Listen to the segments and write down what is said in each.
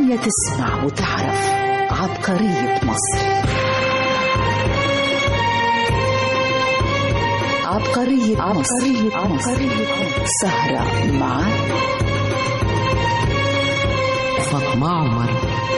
الدنيا تسمع وتعرف عبقرية مصر عبقرية عبقرية عبقرية سهرة مع فاطمة عمر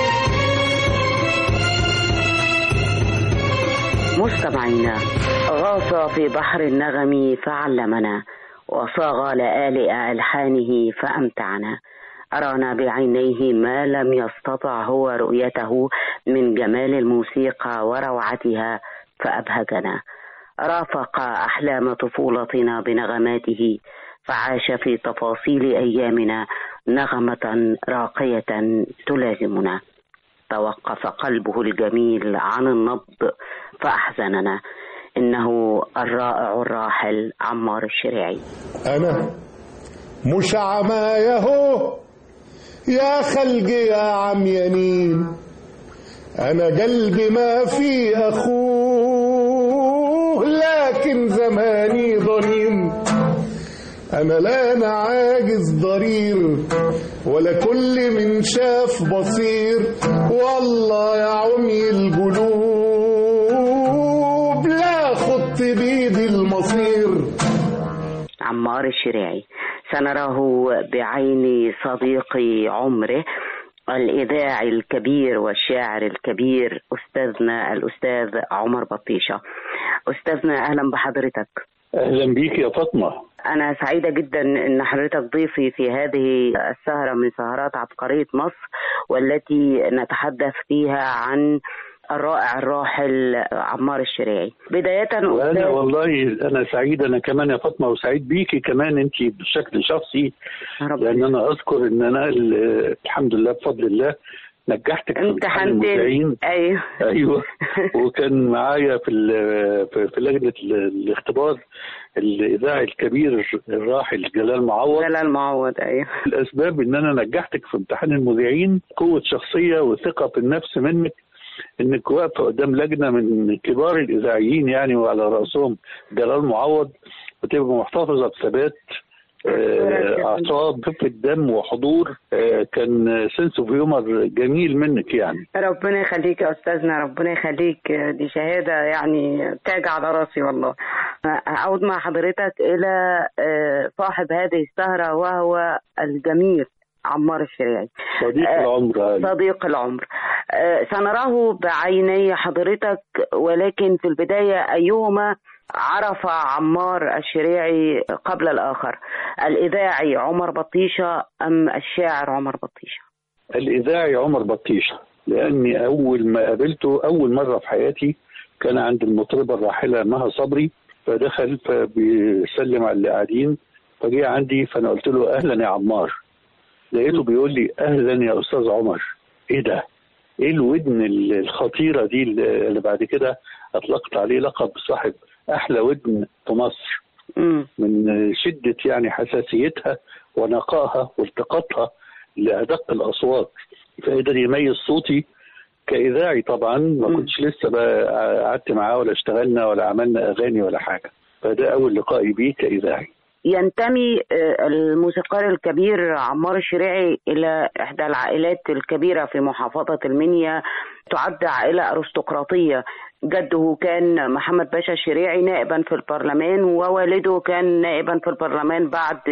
مستمعينا غاص في بحر النغم فعلمنا وصاغ لآلئ ألحانه فأمتعنا أرانا بعينيه ما لم يستطع هو رؤيته من جمال الموسيقى وروعتها فأبهجنا رافق أحلام طفولتنا بنغماته فعاش في تفاصيل أيامنا نغمة راقية تلازمنا توقف قلبه الجميل عن النبض فأحزننا إنه الرائع الراحل عمار الشريعي أنا مش عمايا هو يا خلق يا عميانين أنا قلبي ما في أخوه لكن زماني ضنين أنا لا أنا عاجز ضرير ولا كل من شاف بصير والله يا عمي القلوب لا خط بيدي المصير عمار الشريعي سنراه بعين صديقي عمره الإذاعي الكبير والشاعر الكبير أستاذنا الأستاذ عمر بطيشة أستاذنا أهلا بحضرتك اهلا بيك يا فاطمه أنا سعيدة جدا أن حضرتك ضيفي في هذه السهرة من سهرات عبقرية مصر والتي نتحدث فيها عن الرائع الراحل عمار الشريعي بداية وانا أستاذ- والله انا سعيد انا كمان يا فاطمه وسعيد بيكي كمان انت بشكل شخصي رب لان انا اذكر ان انا ال- الحمد لله بفضل الله نجحتك في امتحان امتحنتني المذيعين ايوه ايوه وكان معايا في ال- في في لجنه ال- الاختبار الاذاعي الكبير الراحل جلال معوض جلال معوض ايوه الاسباب ان انا نجحتك في امتحان المذيعين قوه شخصيه وثقه في النفس منك انك واقفه قدام لجنه من كبار الاذاعيين يعني وعلى راسهم جلال معوض وتبقى محتفظه بثبات آه، اعصاب خفه دم وحضور آه، كان سنس اوف هيومر جميل منك يعني ربنا يخليك يا استاذنا ربنا يخليك دي شهاده يعني تاج على راسي والله اعود مع حضرتك الى آه، صاحب هذه السهره وهو الجميل عمار الشريعي صديق آه، العمر صديق العمر آه، سنراه بعيني حضرتك ولكن في البداية أيهما عرف عمار الشريعي قبل الآخر الإذاعي عمر بطيشة أم الشاعر عمر بطيشة الاذاعي عمر بطيشه لاني اول ما قابلته اول مره في حياتي كان عند المطربه الراحله مها صبري فدخل فبيسلم على اللي قاعدين فجه عندي فانا قلت له اهلا يا عمار لقيته بيقول لي اهلا يا استاذ عمر ايه ده؟ ايه الودن الخطيره دي اللي بعد كده اطلقت عليه لقب صاحب احلى ودن في مصر مم. من شده يعني حساسيتها ونقائها والتقاطها لادق الاصوات فقدر يميز صوتي كاذاعي طبعا ما مم. كنتش لسه بقى قعدت معاه ولا اشتغلنا ولا عملنا اغاني ولا حاجه فده اول لقائي بيه كاذاعي ينتمي آه، الموسيقار الكبير عمار الشريعي إلى إحدى العائلات الكبيرة في محافظة المنيا تعد عائلة أرستقراطية جده كان محمد باشا الشريعي نائبا في البرلمان ووالده كان نائبا في البرلمان بعد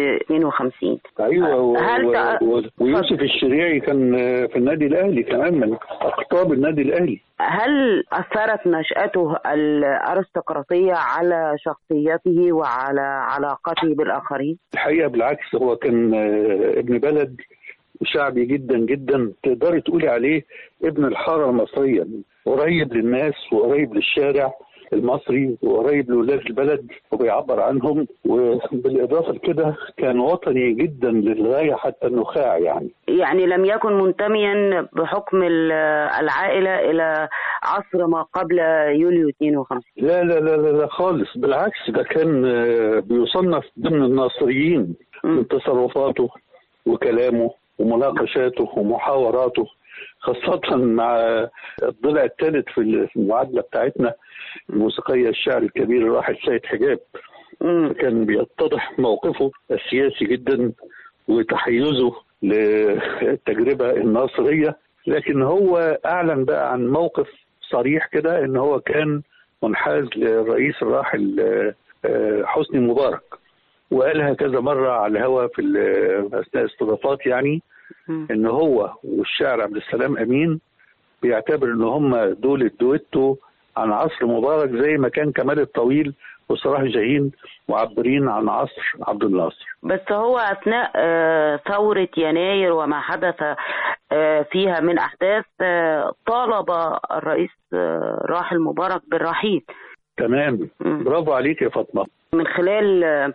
52 ايوه و... هل و... تع- و... ويوسف الشريعي كان في النادي الاهلي كمان من اقطاب النادي الاهلي هل أثرت نشأته الأرستقراطية على شخصيته وعلى علاقته بالآخرين؟ الحقيقه بالعكس هو كان آه، ابن بلد شعبي جدا جدا تقدري تقولي عليه ابن الحاره المصريه قريب للناس وقريب للشارع المصري وقريب لولاد البلد وبيعبر عنهم وبالاضافه لكده كان وطني جدا للغايه حتى النخاع يعني يعني لم يكن منتميا بحكم ال- العائلة إلى عصر ما قبل يوليو 52 لا لا لا لا, لا خالص بالعكس ده كان آه، بيصنف ضمن الناصريين مم. من تصرفاته وكلامه ومناقشاته ومحاوراته خاصة مع الضلع الثالث في المعادلة بتاعتنا الموسيقية الشاعر الكبير الراحل سيد حجاب مم. كان بيتضح موقفه السياسي جدا وتحيزه للتجربة الناصرية لكن هو اعلن بقى عن موقف صريح كده ان هو كان منحاز للرئيس الراحل آه، آه، حسني مبارك وقالها كذا مره على الهوا في ال- اثناء استضافات يعني مم. ان هو والشاعر عبد السلام امين بيعتبر ان هم دول الدويتو عن عصر مبارك زي ما كان كمال الطويل وصلاح جاهين معبرين عن عصر عبد الناصر بس هو أثناء آه، ثورة يناير وما حدث آه، فيها من أحداث آه، طالب الرئيس آه، راحل مبارك بالرحيل تمام مم. برافو عليك يا فاطمه من خلال آه،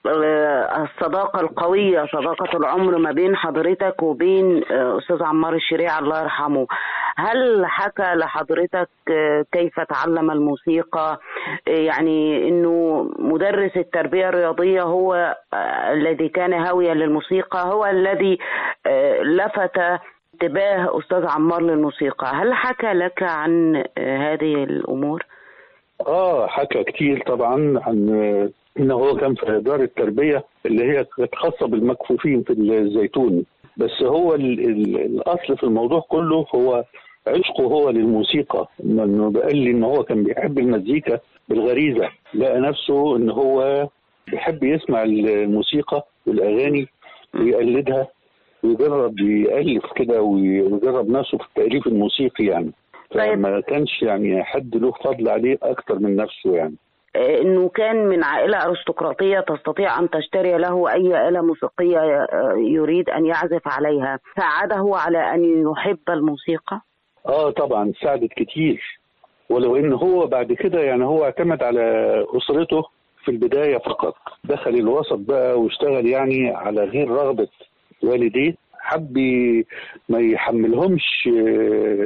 آه، الصداقة القوية صداقة العمر ما بين حضرتك وبين آه، أستاذ عمار الشريع الله يرحمه هل حكى لحضرتك آه، كيف تعلم الموسيقى آه، يعني أنه مدرس التربية الرياضية هو آه، الذي كان هاويا للموسيقى هو الذي آه، لفت انتباه أستاذ عمار للموسيقى هل حكى لك عن آه، هذه الأمور؟ اه حكى كتير طبعا عن آه، ان هو كان في اداره التربيه اللي هي كانت خاصه بالمكفوفين في الزيتون بس هو ال ال الاصل في الموضوع كله هو عشقه هو للموسيقى انه قال لي ان هو كان بيحب المزيكا بالغريزه لقى نفسه ان هو بيحب يسمع الموسيقى والاغاني ويقلدها ويجرب يالف كده ويجرب نفسه في التاليف الموسيقي يعني طيب. فما كانش يعني حد له فضل عليه اكتر من نفسه يعني آه، انه كان من عائله ارستقراطيه تستطيع ان تشتري له اي اله موسيقيه آه، يريد ان يعزف عليها ساعده على ان يحب الموسيقى اه طبعا ساعدت كتير ولو ان هو بعد كده يعني هو اعتمد على اسرته في البدايه فقط دخل الوسط بقى واشتغل يعني على غير رغبه والديه حب ي- ما يحملهمش آه،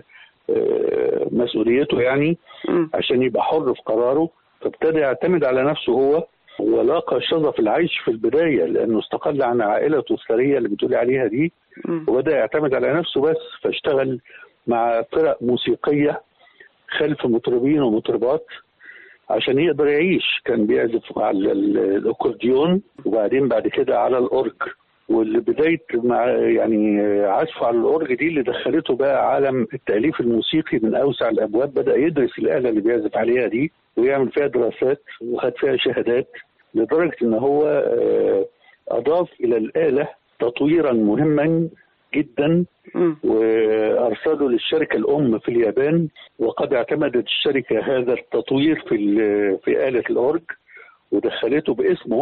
آه، مسؤوليته يعني مم. عشان يبقى حر في قراره فابتدى يعتمد على نفسه هو ولاقى شغف العيش في البدايه لانه استقل عن عائلته الثريه اللي بتقولي عليها دي مم. وبدا يعتمد على نفسه بس فاشتغل مع فرق موسيقيه خلف مطربين ومطربات عشان يقدر يعيش كان بيعزف على ال- الاكورديون وبعدين بعد كده على الاورج واللي بدايه مع يعني عزفه على الاورج دي اللي دخلته بقى عالم التاليف الموسيقي من اوسع الابواب بدا يدرس الاله اللي بيعزف عليها دي ويعمل فيها دراسات وخد فيها شهادات لدرجه ان هو آه، اضاف الى الاله تطويرا مهما جدا مم. وارسله للشركه الام في اليابان وقد اعتمدت الشركه هذا التطوير في ال- في اله الاورج ودخلته باسمه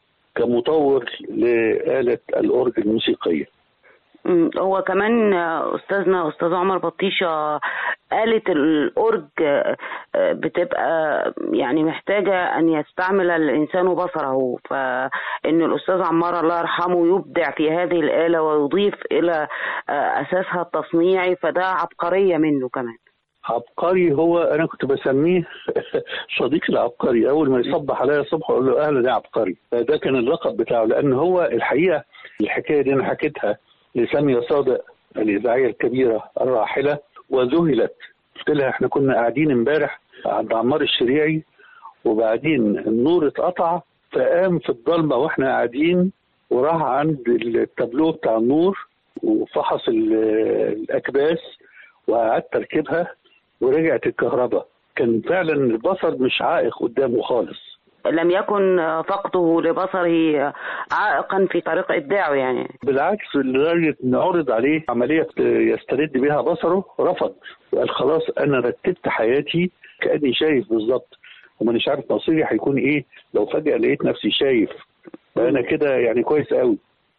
كمطور لآلة الأورج الموسيقية مم. هو كمان آه، استاذنا استاذ عمر بطيشه آلة الأورج آه، آه، بتبقى يعني محتاجة أن يستعمل الإنسان بصره فإن الأستاذ عمار الله يرحمه يبدع في هذه الآلة ويضيف إلى آه، أساسها التصنيعي فده عبقرية منه كمان عبقري هو أنا كنت بسميه صديقي العبقري أول ما يصبح عليا الصبح أقول له أهلا يا عبقري ده كان اللقب بتاعه لأن هو الحقيقة الحكاية دي أنا حكيتها لسامية صادق الإذاعية الكبيرة الراحلة وذهلت قلت لها احنا كنا قاعدين امبارح عند عمار الشريعي وبعدين النور اتقطع فقام في الضلمه واحنا قاعدين وراح عند التابلو بتاع النور وفحص ال- الاكباس وقعدت تركبها ورجعت الكهرباء كان فعلا البصر مش عائق قدامه خالص لم يكن آه، فقده لبصره آه، عائقا في طريق إبداعه يعني بالعكس لدرجه ان عرض عليه عمليه يسترد بها بصره رفض وقال خلاص انا رتبت حياتي كاني شايف بالظبط ومانيش عارف مصيري هيكون ايه لو فجاه لقيت نفسي شايف فانا كده يعني كويس قوي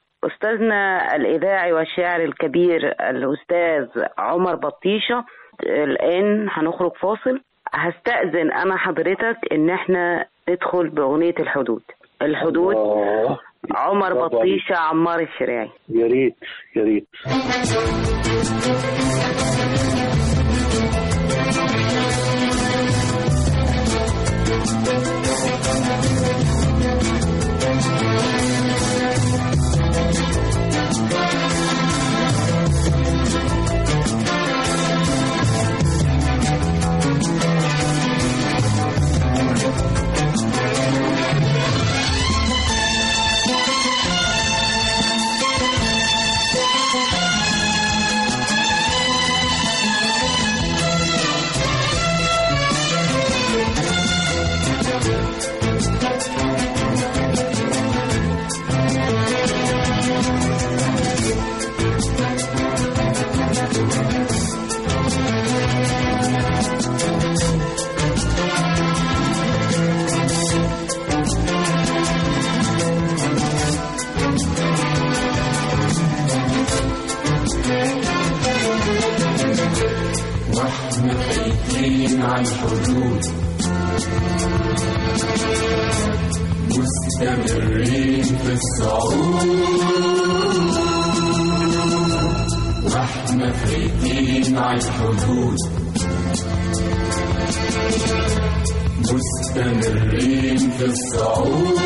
أستاذنا الإذاعي والشاعر الكبير الأستاذ عمر بطيشة الآن هنخرج فاصل هستأذن أنا حضرتك إن إحنا ندخل بأغنية الحدود الحدود آه عمر برافو عليك. بطيشة عمار الشريعي يا ريت يا ريت Thank متفرقين عن الحدود مستمرين في الصعود واحنا فايتين على الحدود مستمرين في الصعود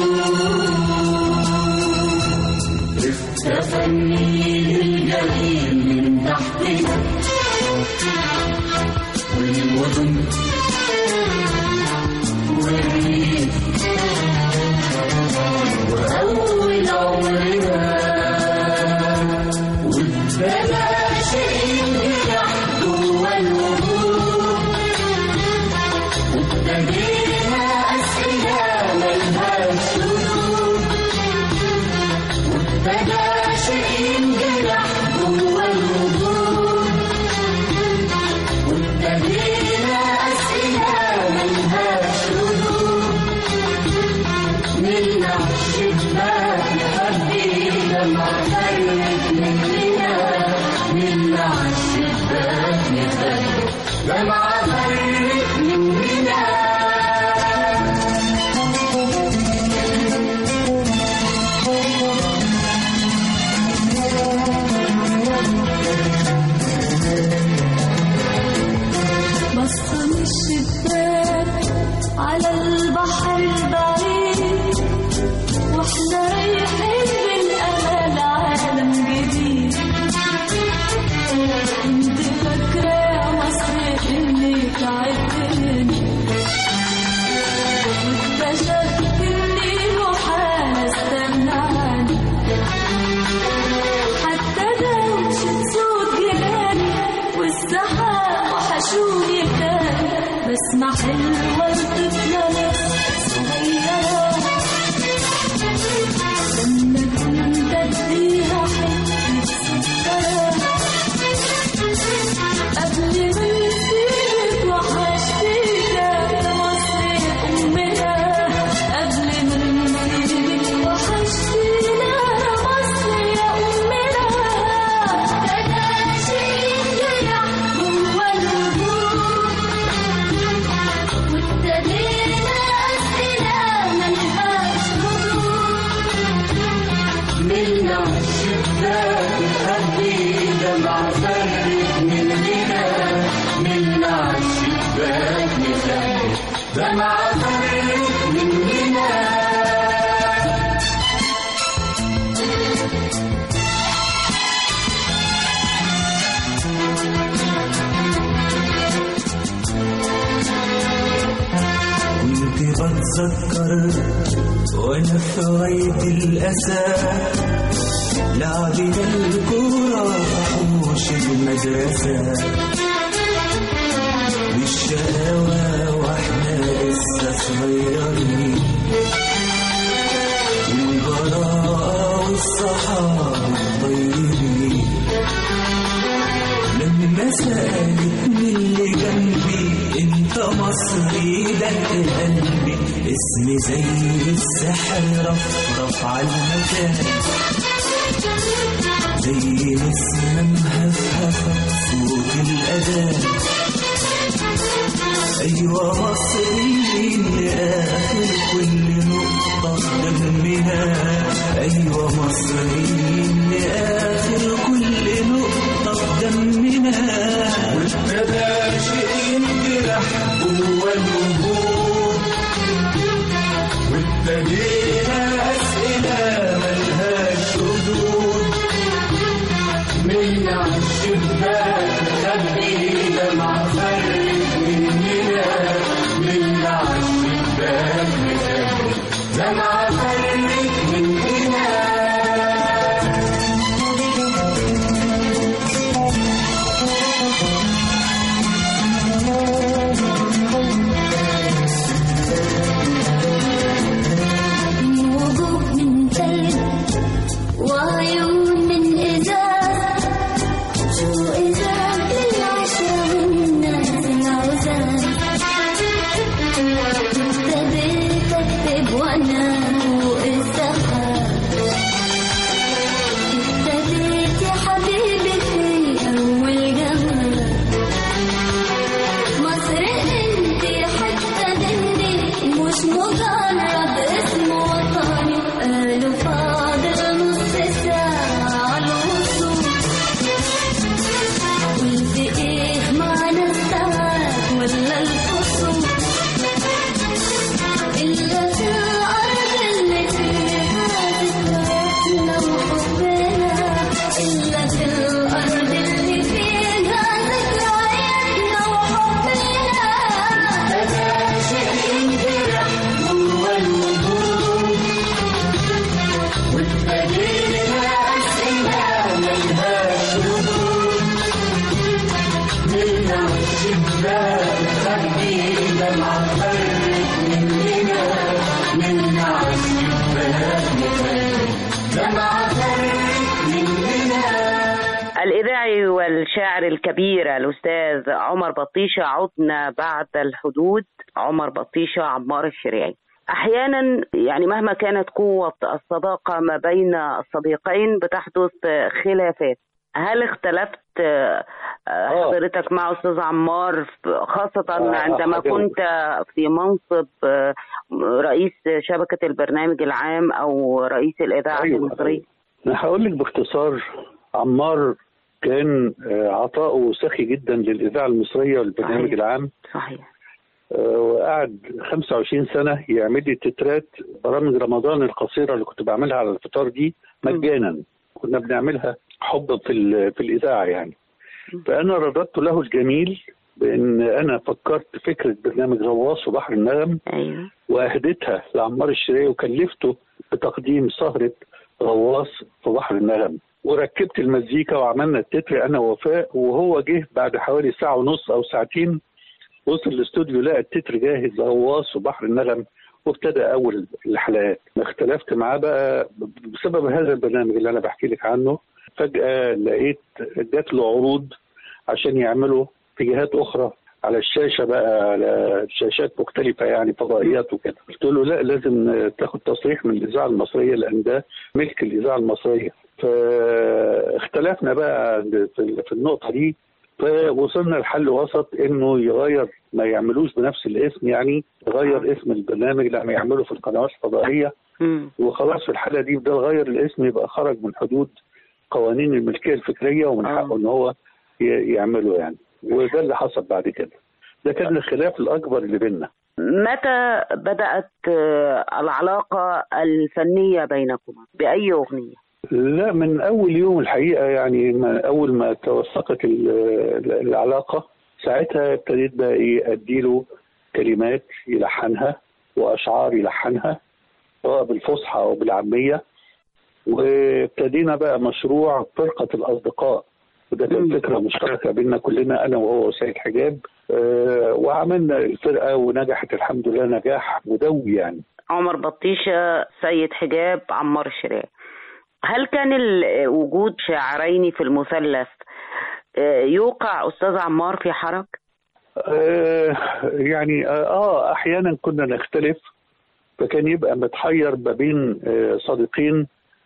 اختفى النيل الجميل من تحتنا والمدن والريف وأول عمرنا وابتدى شيء يفتح جوا الوجود وابتدينا أسئلة ملهاش حدود وابتدى شيء ينجرح جوا الوجود وابتدينا أسئلة ملهاش حدود نلمع الشباك نخبينا معترف مننا نلمع الشباك نخبي دمع فرق مننا بصة من الشباك على البحر البعيد واحنا رايحين بالأمل عالم جديد انت فاكرة يا مصر اني تعبتني واكتشفت اني محال استنى عنك حتى دوشة صوت جيراني والسحاب وحشوني تاني بسمع حلوة الطفلة صغيرة لما كنت اديها حتة سكرة قبل ما نسيبك وحشتك يا مصر يا أمنا قبل ما نسيبك وحشتينا يا مصر يا أمنا تلاشي ينجرح جوا الوجود وابتدينا أسئلة ملهاش حدود منا الشباك نخبي دمع فرق مننا منا الشباك نخبي دمع فرق مننا كنت بتذكر وانا في غاية الأسى لعبنا الكورة في حوش المدرسة والشقاوة واحنا لسه صغيرين والبراءة والصحاب الطيبين لما سألتني اللي جنبي انت مصري دق قلبي اسمي زي السحر رفرف على المكان زي نسمة مهفهفة صوت الأذان أيوة مصريين لآخر كل نقطة دمنا أيوة مصريين لآخر كل نقطة دمنا وابتدى شيء ينجرح جوا الوجود وابتدينا أسئلة ملهاش حدود منا الشباك نخبي دمع فرق مننا منا الشباك نخبي دمع فرق مننا خلينا مع فرق مننا من عالشباك نخلي دمعة فرق مننا الإذاعي والشاعر الكبير الأستاذ عمر بطيشة عدنا بعد الحدود عمر بطيشة عمار الشريعي أحيانا يعني مهما كانت قوة الصداقة ما بين الصديقين بتحدث خلافات هل اختلفت آه، حضرتك مع أستاذ عمار خاصة آه، عندما حضرتك. كنت في منصب آه، رئيس شبكة البرنامج العام أو رئيس الإذاعة أيوة. المصرية انا هقول لك باختصار عمار كان آه، عطاؤه سخي جدا للاذاعه المصريه والبرنامج صحيح. العام صحيح آه، وقعد 25 سنه يعمل لي تترات برامج رمضان القصيره اللي كنت بعملها على الفطار دي مجانا كنا بنعملها حبا في ال- في الاذاعه يعني فانا رددت له الجميل بان انا فكرت فكره برنامج غواص وبحر النغم أيوه واهدتها لعمار الشريعي وكلفته بتقديم سهره غواص في بحر النغم وركبت المزيكا وعملنا التتر انا ووفاء وهو جه بعد حوالي ساعه ونص او ساعتين وصل الاستوديو لقى التتر جاهز غواص وبحر النغم وابتدى اول الحلقات اختلفت معاه بقى بسبب هذا البرنامج اللي انا بحكي لك عنه فجاه لقيت جات له عروض عشان يعملوا في جهات اخرى على الشاشه بقى على شاشات مختلفه يعني فضائيات وكده قلت له لا لازم تاخد تصريح من الاذاعه المصريه لان ده ملك الاذاعه المصريه فاختلفنا بقى في في النقطه دي فوصلنا لحل وسط انه يغير ما يعملوش بنفس الاسم يعني يغير اسم البرنامج لما يعمله في القنوات الفضائيه مم. وخلاص في الحاله دي بدل غير الاسم يبقى خرج من حدود قوانين الملكيه الفكريه ومن آه. حقه ان هو ي- يعمله يعني وده اللي حصل بعد كده ده كان الخلاف الاكبر اللي بيننا متى بدأت آه، العلاقة الفنية بينكما بأي أغنية لا من اول يوم الحقيقه يعني ما اول ما توثقت ال- ال- العلاقه ساعتها ابتديت بقى ايه اديله كلمات يلحنها واشعار يلحنها سواء بالفصحى او بالعاميه وابتدينا بقى مشروع فرقه الاصدقاء وده كان مم. فكره مشتركه بيننا كلنا انا وهو وسيد حجاب آه، وعملنا الفرقه ونجحت الحمد لله نجاح مدوي يعني عمر بطيشة سيد حجاب عمار الشريعي هل كان ال- وجود شاعرين في المثلث آه، يوقع أستاذ عمار في حرج؟ آه، يعني اه آه، احيانا كنا نختلف فكان يبقى متحير ما بين آه، صديقين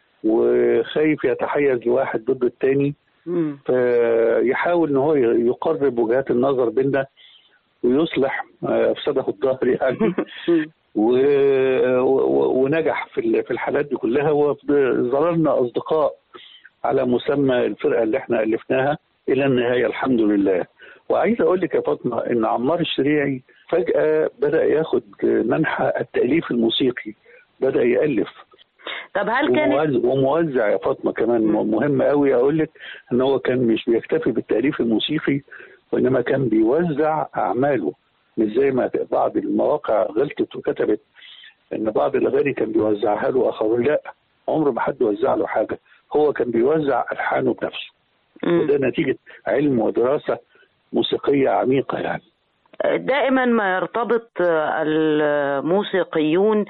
وخايف يتحيز لواحد ضد التاني مم. فيحاول ان هو يقرب وجهات النظر بيننا ويصلح آه، افسده الظهر يعني و... و... ونجح في ال- في الحالات دي كلها وظللنا اصدقاء على مسمى الفرقه اللي احنا الفناها الى النهايه الحمد لله وعايز اقول لك يا فاطمه ان عمار الشريعي فجاه بدا ياخد منحى التاليف الموسيقي بدا يالف طب هل كانت وموزع, وموزع يا فاطمه كمان مم. مهم قوي اقول لك ان هو كان مش بيكتفي بالتاليف الموسيقي وانما كان بيوزع اعماله مش زي ما بعض المواقع غلطت وكتبت ان بعض الاغاني كان بيوزعها له اخرون لا عمر ما حد وزع له حاجه هو كان بيوزع الحانه بنفسه مم. وده نتيجه علم ودراسه موسيقيه عميقه يعني دائما ما يرتبط الموسيقيون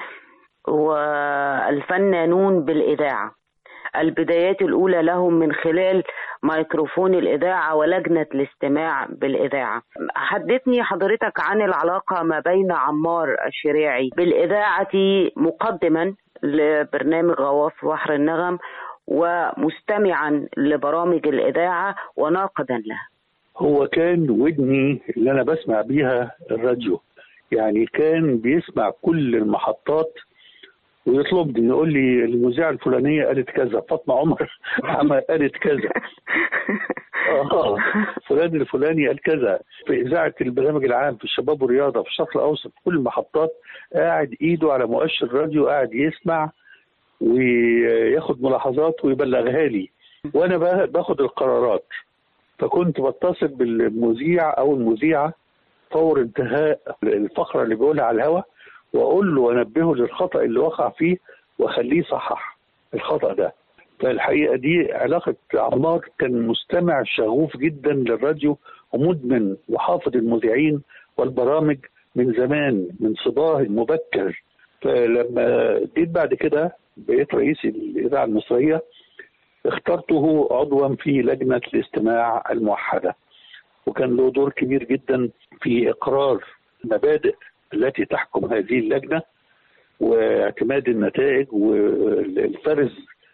والفنانون بالإذاعة البدايات الأولى لهم من خلال ميكروفون الإذاعة ولجنة الاستماع بالإذاعة حدثني حضرتك عن العلاقة ما بين عمار الشريعي بالإذاعة مقدما لبرنامج غواص بحر النغم ومستمعا لبرامج الإذاعة وناقدا لها هو كان ودني اللي انا بسمع بيها الراديو يعني كان بيسمع كل المحطات ويطلبني يقول لي المذيعه الفلانيه قالت كذا فاطمه عمر عم- قالت كذا اه فلان الفلاني قال كذا في اذاعه البرنامج العام في الشباب والرياضه في الشرق الاوسط في كل المحطات قاعد ايده على مؤشر راديو قاعد يسمع وياخد ملاحظات ويبلغها لي وانا بقى باخد القرارات فكنت بتصل بالمذيع او المذيعه فور انتهاء الفقره اللي بيقولها على الهواء واقول له وانبهه للخطا اللي وقع فيه واخليه يصحح الخطا ده فالحقيقه دي علاقه عمار كان مستمع شغوف جدا للراديو ومدمن وحافظ المذيعين والبرامج من زمان من صباه المبكر فلما جيت بعد كده بقيت رئيس الاذاعه المصريه اخترته عضوا في لجنه الاستماع الموحده وكان له دور كبير جدا في اقرار المبادئ التي تحكم هذه اللجنه واعتماد النتائج والفرز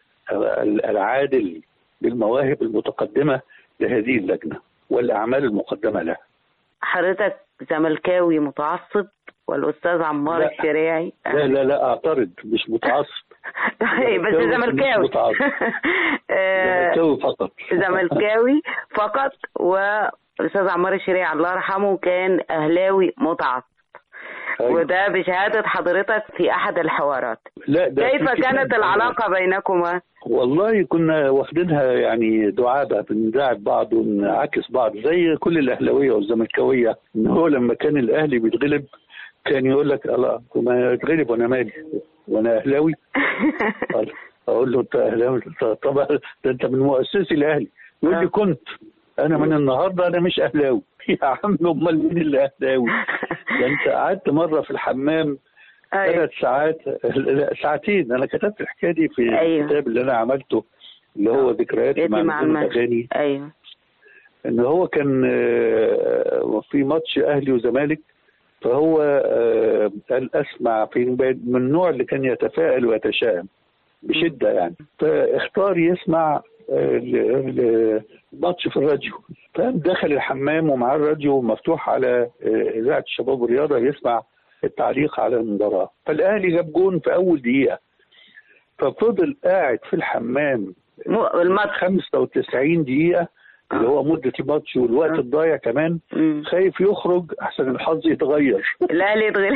العادل للمواهب المتقدمه لهذه اللجنه والاعمال المقدمه لها. حضرتك زملكاوي متعصب والاستاذ عمار لا. الشريعي لا لا لا اعترض مش متعصب طيب بس زملكاوي زملكاوي مش متعصب. آه، زملكاوي فقط زملكاوي فقط والاستاذ عمار الشريعي الله يرحمه كان اهلاوي متعصب أيوة. وده بشهادة حضرتك في أحد الحوارات لا ده كيف في كانت كتاب. العلاقة بينكما؟ والله كنا واخدينها يعني دعابه بنداعب بعض ونعاكس بعض زي كل الاهلاويه والزملكاويه ان هو لما كان الاهلي بيتغلب كان يقول لك الله ما يتغلب وانا مالي وانا اهلاوي قال- اقول له انت اهلاوي طب ده انت من مؤسسي الاهلي يقول لي آه. كنت انا من النهارده انا مش اهلاوي يا عم امال مين اللي اهلاوي ده انت قعدت مره في الحمام أيوة. ثلاث ساعات لا ساعتين انا كتبت الحكايه دي في أيوة. الكتاب اللي انا عملته اللي هو ذكرياتي يدي مع مع نجوم الماتش الاغاني أيوه ان هو كان آه، في ماتش اهلي وزمالك فهو آه، قال اسمع في من النوع اللي كان يتفائل ويتشائم بشده يعني فاختار يسمع آه، ل- ل- ماتش في الراديو فقام دخل الحمام ومعاه الراديو مفتوح على آه، اذاعه الشباب والرياضه يسمع التعليق على المباراه فالاهلي جاب جون في اول دقيقه ففضل قاعد في الحمام مو- الماتش 95 دقيقة اللي هو مدة الماتش والوقت الضايع كمان مم. خايف يخرج أحسن الحظ يتغير الأهلي يتغلب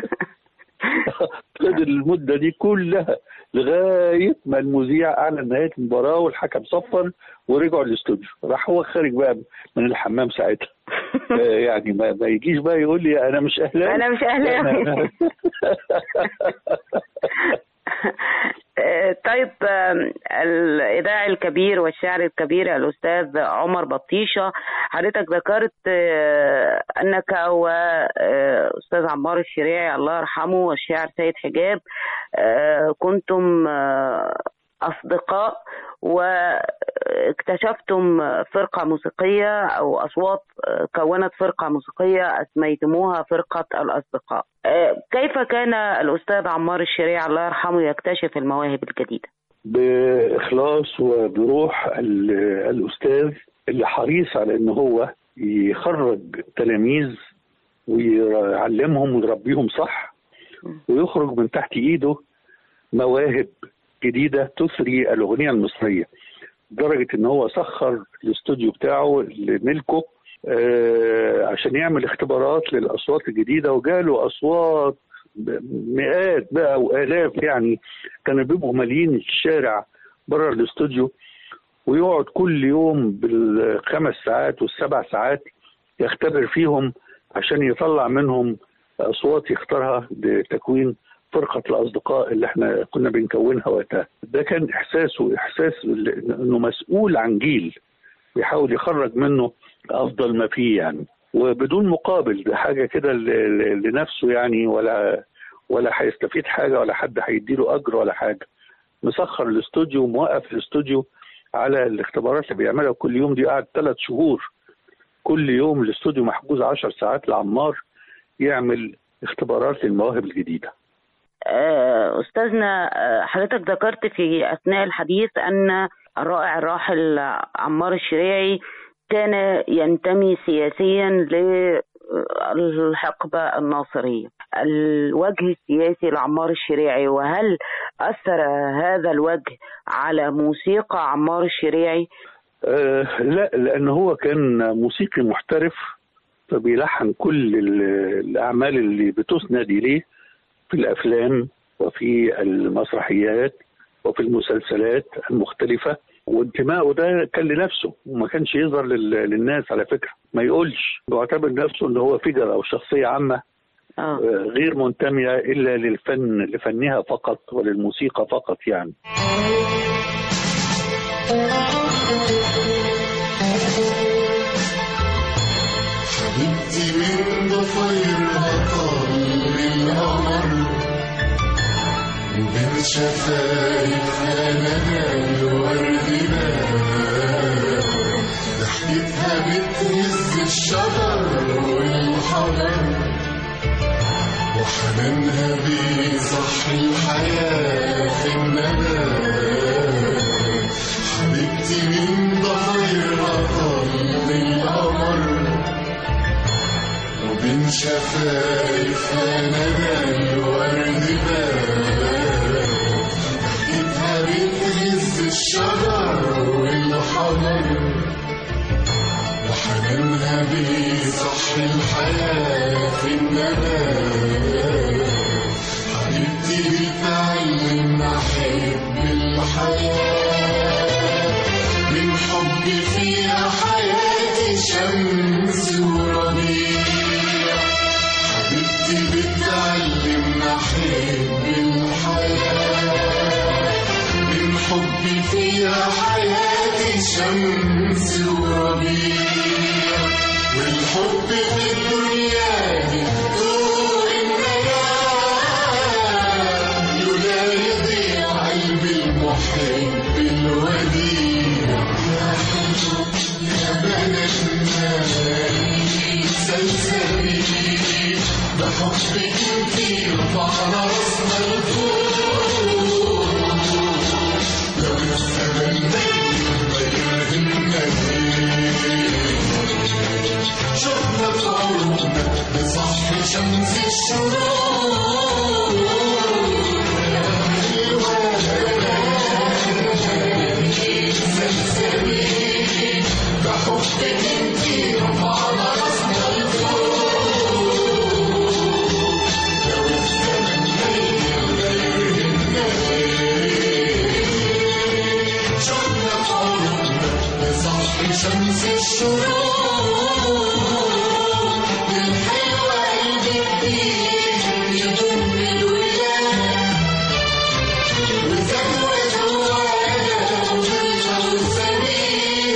فضل المدة دي كلها لغاية ما المذيع أعلن نهاية المباراة والحكم صفر ورجعوا الاستوديو راح هو خارج بقى من الحمام ساعتها آه، يعني ما, ما يجيش بقى يقول لي أنا مش أهلاوي أنا مش أهلاوي. آه، طيب آم، الإذاعي الكبير والشاعر الكبير الأستاذ عمر بطيشة حضرتك ذكرت آه، أنك وأستاذ عمار الشريعي الله يرحمه والشاعر سيد حجاب آه، كنتم آه، أصدقاء واكتشفتم فرقة موسيقية أو أصوات آه، كونت فرقة موسيقية أسميتموها فرقة الأصدقاء آه، كيف كان الأستاذ عمار الشريع الله يرحمه يكتشف المواهب الجديدة بإخلاص وبروح ال- الأستاذ اللي حريص على إن هو يخرج تلاميذ ويعلمهم ويربيهم صح ويخرج من تحت إيده مواهب جديدة تثري الأغنية المصرية لدرجة إن هو سخر الاستوديو بتاعه لملكه آه، عشان يعمل اختبارات للأصوات الجديدة وجاله أصوات مئات بقى وآلاف يعني كانوا بيبقوا مالين الشارع بره الاستوديو ويقعد كل يوم بالخمس ساعات والسبع ساعات يختبر فيهم عشان يطلع منهم اصوات يختارها لتكوين فرقه الاصدقاء اللي احنا كنا بنكونها وقتها ده كان احساسه احساس انه مسؤول عن جيل بيحاول يخرج منه افضل ما فيه يعني وبدون مقابل ده حاجه كده ل- ل- لنفسه يعني ولا ولا هيستفيد حاجه ولا حد هيديله اجر ولا حاجه مسخر الاستوديو وموقف الاستوديو على الاختبارات اللي بيعملها كل يوم دي قعد ثلاث شهور كل يوم الاستوديو محجوز 10 ساعات لعمار يعمل اختبارات للمواهب الجديده آه، أستاذنا آه، حضرتك ذكرت في أثناء الحديث أن الرائع الراحل عمار الشريعي كان ينتمي سياسيا للحقبة الناصرية الوجه السياسي لعمار الشريعي وهل أثر هذا الوجه على موسيقى عمار الشريعي آه لا لان هو كان موسيقي محترف فبيلحن كل ال- الاعمال اللي بتسند اليه في الافلام وفي المسرحيات وفي المسلسلات المختلفه وانتمائه ده كان لنفسه وما كانش يظهر لل- للناس على فكره ما يقولش بيعتبر نفسه ان هو فيجر او شخصيه عامه آه. آه، غير منتميه الا للفن لفنها فقط وللموسيقى فقط يعني حبيبتي من ضفيرها طل القمر وبين شفايفها ندى الورد بان ضحكتها بتهز الشجر والحجر وحنانها بيصحي الحياة في النبات حبيبتي من ضفيرها طل القمر وبين شفايفها ندى الورد بان ضحكتها بتهز الشجر والحجر وحنانها بيصحي الحياة في النبات حبيبتي بتعلمنا أحب الحياة من حبي فيها حياتي شمس وربيع حبيبتي بتعلمنا أحب الحياة من حبي فيها حياتي شمس وربيع والحب في الدنيا دي طول النجاة لولا يضيع قلبي المحب الوديع يا حلو يا بلدنا سلسبيل بحبك انتي رفعنا راسنا لفوق لو الزمن غير النبي شفنا في عروقنا بصحي شمس الشروق يا سلسبيل بحبك انتي رفعنا راسنا لفوق لو الزمن غير النبي شفنا في عروقنا بصحي شمس الشروق الحلوة الجديد يضم الولاد وزود وانا وظل وسمير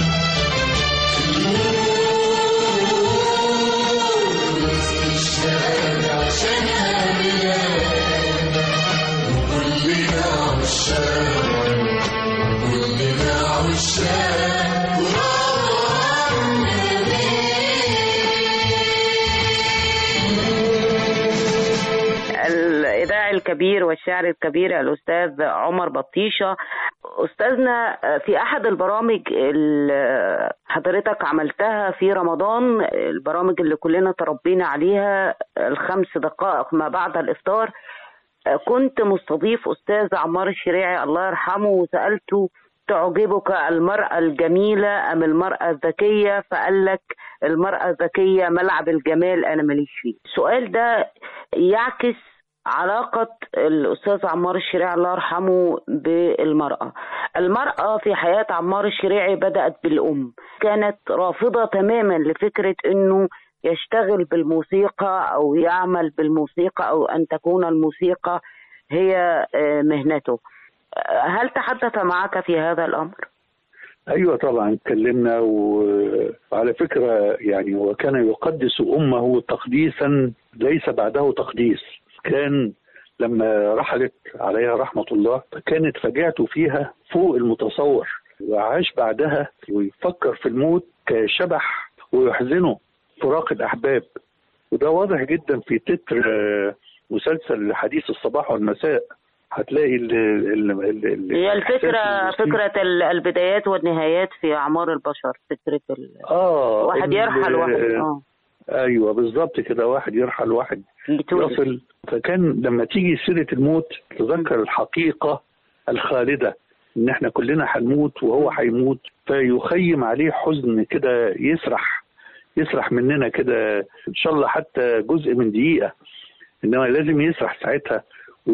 وسط الشارع عشانها بلاد وكلنا عشاق كلنا عشاق ورا الإذاعي الكبير والشاعر الكبير الأستاذ عمر بطيشة أستاذنا في أحد البرامج اللي حضرتك عملتها في رمضان البرامج اللي كلنا تربينا عليها الخمس دقائق ما بعد الإفطار كنت مستضيف أستاذ عمار الشريعي الله يرحمه وسألته تعجبك المرأة الجميلة أم المرأة الذكية فقال لك المرأة الذكية ملعب الجمال أنا ماليش فيه السؤال ده يعكس علاقة الأستاذ عمار الشريعي الله يرحمه بالمرأة المرأة في حياة عمار الشريعي بدأت بالأم كانت رافضة تماما لفكرة أنه يشتغل بالموسيقى أو يعمل بالموسيقى أو أن تكون الموسيقى هي آه، مهنته آه، هل تحدث معك في هذا الأمر؟ ايوه طبعا اتكلمنا و- وعلى فكره يعني هو كان يقدس امه تقديسا ليس بعده تقديس كان لما رحلت عليها رحمه الله كانت فجعته فيها فوق المتصور وعاش بعدها ويفكر في الموت كشبح ويحزنه فراق الاحباب وده واضح جدا في تتر آه، مسلسل حديث الصباح والمساء هتلاقي ال ال ال ال هي الفكرة الإحساس الموسيقي. فكرة ال- البدايات والنهايات في أعمار البشر فكرة ال... اه واحد ال- يرحل واحد اه ايوه بالظبط كده واحد يرحل واحد بتولد. يصل فكان لما تيجي سيره الموت تذكر الحقيقه الخالده ان احنا كلنا هنموت وهو هيموت فيخيم عليه حزن كده يسرح يسرح مننا كده ان شاء الله حتى جزء من دقيقه انما لازم يسرح ساعتها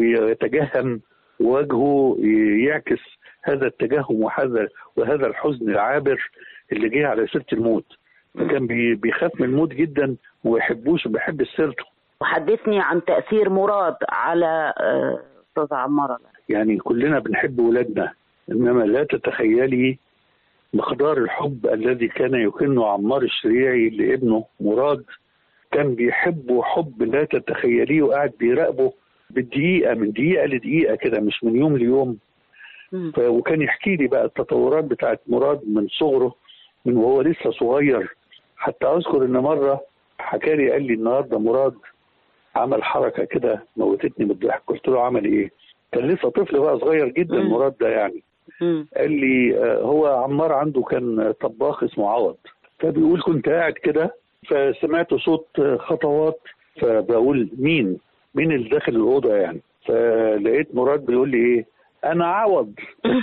ويتجهم وجهه يعكس هذا التجهم وهذا وهذا الحزن العابر اللي جه على سيره الموت فكان بي- بيخاف من الموت جدا وما يحبوش وبيحب سيرته وحدثني عن تأثير مراد على آه، أستاذ عمار يعني كلنا بنحب ولادنا انما لا تتخيلي مقدار الحب الذي كان يكن عمار الشريعي لابنه مراد كان بيحبه حب لا تتخيليه وقاعد بيراقبه بالدقيقه من دقيقه لدقيقه كده مش من يوم ليوم مم. ف... وكان يحكي لي بقى التطورات بتاعت مراد من صغره من وهو لسه صغير حتى اذكر ان مره حكى لي قال لي النهارده مراد عمل حركه كده موتتني من الضحك قلت له عمل ايه؟ كان لسه طفل بقى صغير جدا مم. مراد ده يعني مم. قال لي آه، هو عمار عنده كان طباخ اسمه عوض فبيقول كنت قاعد كده فسمعت صوت آه، خطوات فبقول مين؟ مين اللي داخل الاوضه يعني؟ فلقيت مراد بيقول لي ايه؟ انا عوض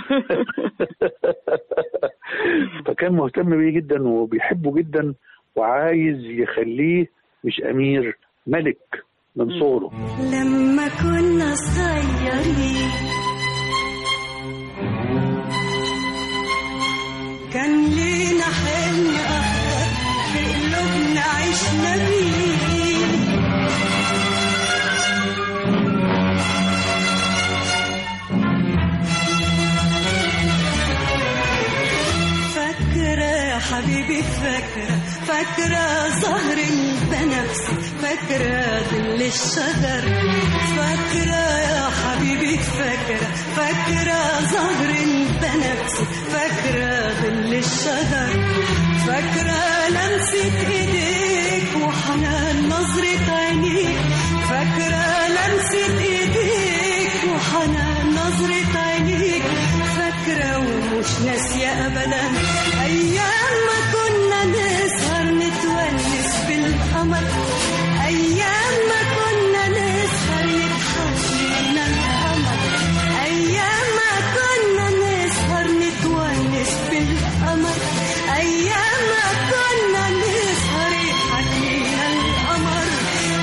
فكان مهتم بيه جدا وبيحبه جدا وعايز يخليه مش امير ملك من صغره لما كنا صغيرين كان لينا حلم أخضر في قلوبنا عشنا بيه فاكرة يا حبيبي فاكرة فاكرة زهر البنفسي فاكرة ظل الشجر فاكرة يا حبيبي فاكرة فاكرة زهر البنفسي فاكرة ظل الشجر فاكرة لمسة ايديك وحنان نظرة عينيك فاكرة لمسة ايديك وحنان نظرة عينيك فاكرة ومش ناسية أبدا أيام ما كنا نسهر نتونس بالقمر أيام ما كنا نسهر يضحك لنا القمر أيام ما كنا نسهر نتونس بالقمر أيام ما كنا نسهر يضحك لنا القمر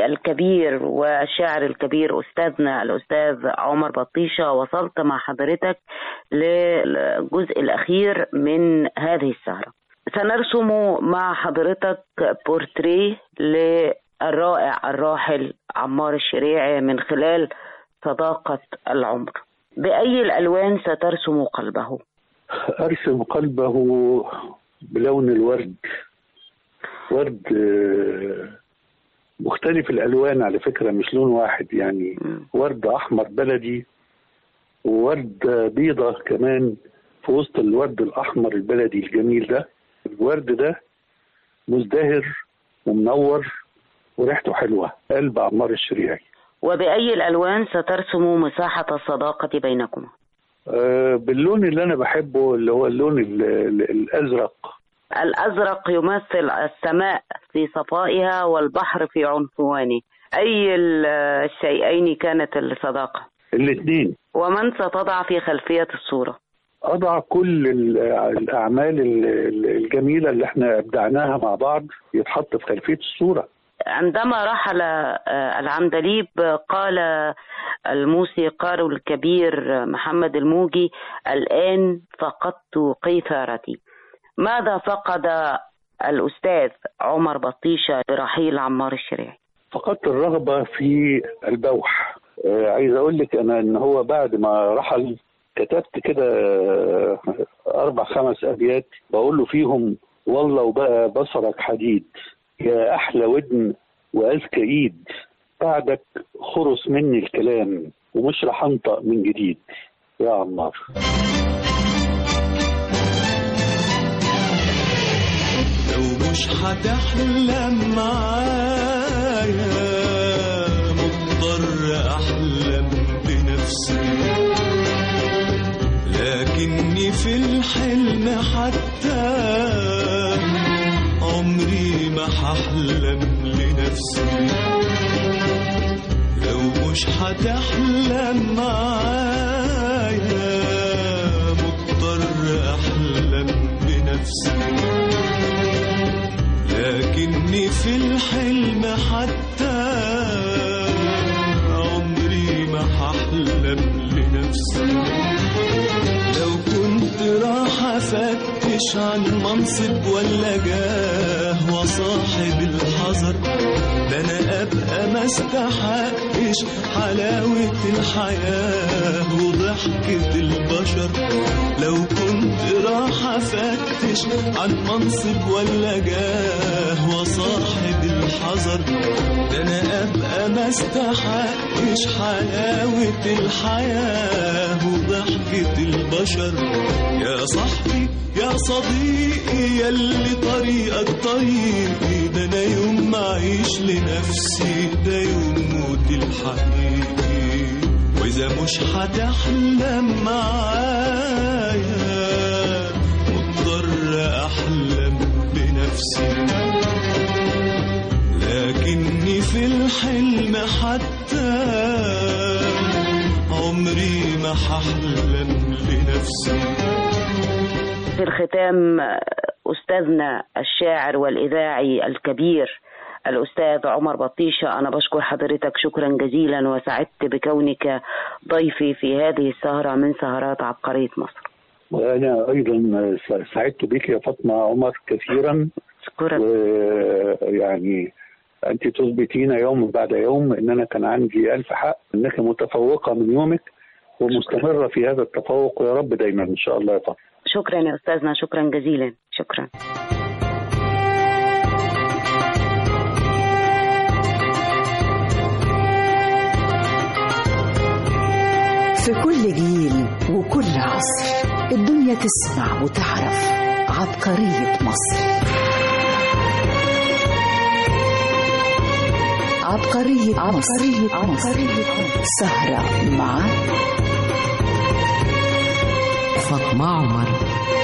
الإذاعي الكبير والشاعر الكبير أستاذنا الأستاذ عمر بطيشة وصلت مع حضرتك للجزء الأخير من هذه السهرة سنرسم مع حضرتك بورتريه للرائع الراحل عمار الشريعي من خلال صداقة العمر بأي الألوان سترسم قلبه؟ أرسم قلبه بلون الورد ورد آه، مختلف الألوان على فكرة مش لون واحد يعني ورد أحمر بلدي وورد بيضة كمان في وسط الورد الأحمر البلدي الجميل ده الورد ده مزدهر ومنور وريحته حلوة قلب عمار الشريعي وبأي الألوان سترسم مساحة الصداقة بينكما؟ آه، باللون اللي أنا بحبه اللي هو اللون ال- ال- الأزرق الأزرق يمثل السماء في صفائها والبحر في عنفوانه أي ال- الشيئين كانت الصداقة الاثنين ومن ستضع في خلفية الصورة أضع كل ال- الأعمال ال- ال- الجميلة اللي احنا أبدعناها مع بعض يتحط في خلفية الصورة عندما رحل آه، العندليب قال الموسيقار الكبير محمد الموجي الآن فقدت قيثارتي ماذا فقد الأستاذ عمر بطيشة برحيل عمار الشريعي فقدت الرغبة في البوح آه، عايز أقول لك أنا إن هو بعد ما رحل كتبت كده آه، أربع خمس أبيات بقول له فيهم والله وبقى بصرك حديد يا أحلى ودن وأذكى إيد بعدك خرس مني الكلام ومش رح أنطق من جديد يا عمار لو مش هتحلم معايا مضطر احلم بنفسي لكني في الحلم حتى عمري ما هحلم لنفسي لو مش هتحلم معايا مضطر احلم بنفسي لكني في الحلم حتى عمري ما هحلم لنفسي لو كنت راح افتش عن منصب ولا جاه وصاحب الحذر ده انا ابقى ما استحقش حلاوة الحياة وضحكة البشر لو كنت راح افتش عن منصب ولا جاه وصاحب الحذر ده انا ابقى ما استحقش حلاوة الحياة وضحكة البشر يا صاحبي يا صديقي يلي طريقك طريقي ده انا يوم ما اعيش لنفسي ده يوم موتي الحقيقي واذا مش هتحلم معايا مضطر احلم بنفسي لكني في الحلم حتى عمري ما هحلم لنفسي في الختام أستاذنا الشاعر والإذاعي الكبير الأستاذ عمر بطيشة أنا بشكر حضرتك شكرا جزيلا وسعدت بكونك ضيفي في هذه السهرة من سهرات عبقرية مصر وأنا أيضا سعدت بك يا فاطمة عمر كثيرا شكرا ويعني أنت تثبتين يوم بعد يوم أن أنا كان عندي ألف حق أنك متفوقة من يومك ومستمرة في هذا التفوق ويا رب دايما إن شاء الله يا فاطمة شكرا يا أستاذنا شكرا جزيلا شكرا في كل جيل وكل عصر الدنيا تسمع وتعرف عبقرية مصر عبقرية عبقرية عبقرية سهرة مع فاطمة عمر